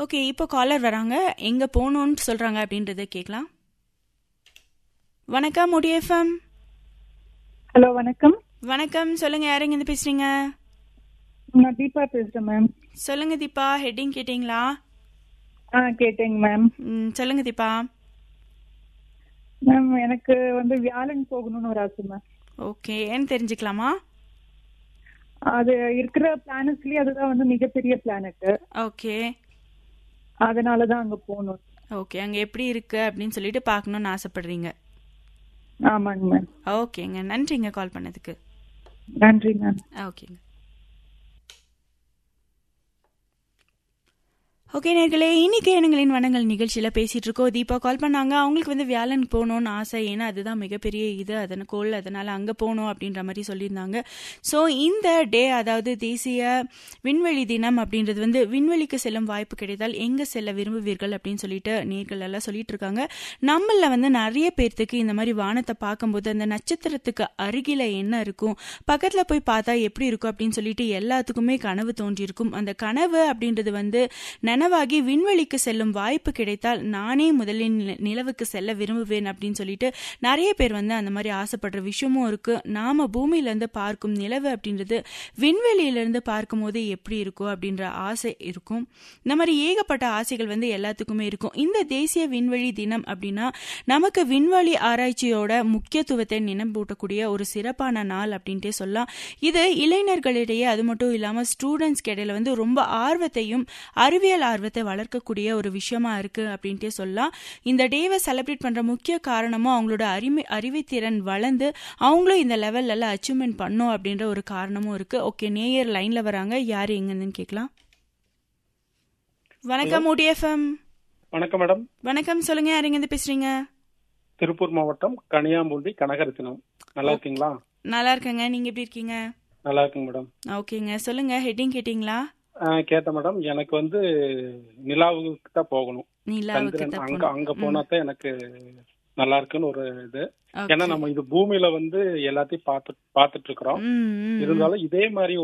Okay இப்போ collar வராங்க எங்க போகணும்னு சொல்றாங்க அப்படின்றத கேட்கலாம் வணக்கம் முடிஎஃப்எம் ஹலோ வணக்கம் வணக்கம் சொல்லுங்க யாருங்க இருந்து பேசுறீங்க நான் தீபா பேசுறேன் மேம் சொல்லுங்க தீபா ஹெட்டிங் கேட்டிங்களா ஆ கேட்டேங்க மேம் ம், சொல்லுங்க தீபா மேம் எனக்கு வந்து வியாழன் போகணும்னு ஒரு ஆசை மேம் ஓகே ஏன்னு தெரிஞ்சுக்கலாமா அது இருக்கிற பிளானட்ஸ்லயே அதுதான் வந்து மிகப்பெரிய பிளானட் ஓகே அதனால தான் அங்க போகணும் ஓகே அங்க எப்படி இருக்கு அப்படின்னு சொல்லிட்டு பார்க்கணும்னு ஆசைப்படுறீங்க ஆமாங்க மேம் ஓகேங்க நன்றிங்க கால் பண்ணதுக்கு நன்றி மேம் ஓகேங்க ஓகே நேர்களே இன்னைக்கு எண்ணங்களின் வனங்கள் நிகழ்ச்சியில பேசிட்டு இருக்கோம் தீபா கால் பண்ணாங்க அவங்களுக்கு வந்து வியாழன் போகணும்னு ஆசை ஏன்னா அதுதான் மிகப்பெரிய இது அதன கோல் அதனால அங்க போகணும் அப்படின்ற மாதிரி சொல்லியிருந்தாங்க ஸோ இந்த டே அதாவது தேசிய விண்வெளி தினம் அப்படின்றது வந்து விண்வெளிக்கு செல்லும் வாய்ப்பு கிடைத்தால் எங்க செல்ல விரும்புவீர்கள் அப்படின்னு சொல்லிட்டு நேர்கள் எல்லாம் சொல்லிட்டு இருக்காங்க நம்மள வந்து நிறைய பேர்த்துக்கு இந்த மாதிரி வானத்தை பார்க்கும்போது அந்த நட்சத்திரத்துக்கு அருகில என்ன இருக்கும் பக்கத்துல போய் பார்த்தா எப்படி இருக்கும் அப்படின்னு சொல்லிட்டு எல்லாத்துக்குமே கனவு தோன்றியிருக்கும் அந்த கனவு அப்படின்றது வந்து நனவாகி விண்வெளிக்கு செல்லும் வாய்ப்பு கிடைத்தால் நானே முதலில் நில- நிலவுக்கு செல்ல விரும்புவேன் அப்படின்னு சொல்லிட்டு நிறைய பேர் வந்து அந்த மாதிரி ஆசைப்படுற விஷயமும் இருக்கு நாம பூமியில இருந்து பார்க்கும் நிலவு அப்படின்றது விண்வெளியில இருந்து பார்க்கும்போது எப்படி இருக்கும் அப்படின்ற ஆசை இருக்கும் இந்த மாதிரி ஏகப்பட்ட ஆசைகள் வந்து எல்லாத்துக்குமே இருக்கும் இந்த தேசிய விண்வெளி தினம் அப்படின்னா நமக்கு விண்வெளி ஆராய்ச்சியோட முக்கியத்துவத்தை நினைவூட்டக்கூடிய ஒரு சிறப்பான நாள் அப்படின்ட்டே சொல்லலாம் இது இளைஞர்களிடையே அது மட்டும் இல்லாம ஸ்டூடெண்ட்ஸ்க்கு இடையில வந்து ரொம்ப ஆர்வத்தையும் அறிவியல் ஆர்வத்தை வளர்க்கக்கூடிய ஒரு விஷயமா இருக்கு அப்படின்ட்டே சொல்லலாம் இந்த டேவை செலிப்ரேட் பண்ற முக்கிய காரணமும் அவங்களோட அறிமை அறிவுத்திறன் வளர்ந்து அவங்களும் இந்த லெவல்ல எல்லாம் அச்சீவ்மெண்ட் பண்ணும் அப்படின்ற ஒரு காரணமும் இருக்கு ஓகே நேயர் லைன்ல வராங்க யாரு எங்கன்னு கேட்கலாம் வணக்கம் ஓடிஎஃப்எம் வணக்கம் மேடம் வணக்கம் சொல்லுங்க யாருங்க இருந்து பேசுறீங்க திருப்பூர் மாவட்டம் கனியாம்பூண்டி கனகரத்தினம் நல்லா இருக்கீங்களா நல்லா இருக்கேங்க நீங்க எப்படி இருக்கீங்க நல்லா இருக்குங்க மேடம் ஓகேங்க சொல்லுங்க ஹெட்டிங் கேட்டிங்களா ஆ, கேட்டேன் மேடம் எனக்கு வந்து நிலாவுக்கு தான் போகணும் நிலாவுக்கு சந்திரன் தான் அங்க போகணும். அங்க ம். போனா தான் எனக்கு நல்லா இருக்குன்னு ஒரு இது Okay. ஏன்னா நம்ம இது பூமியில வந்து எல்லாத்தையும் பார்த்து பார்த்துட்டு இருக்கிறோம் ம், ம், ம். இருந்தாலும் இதே மாதிரி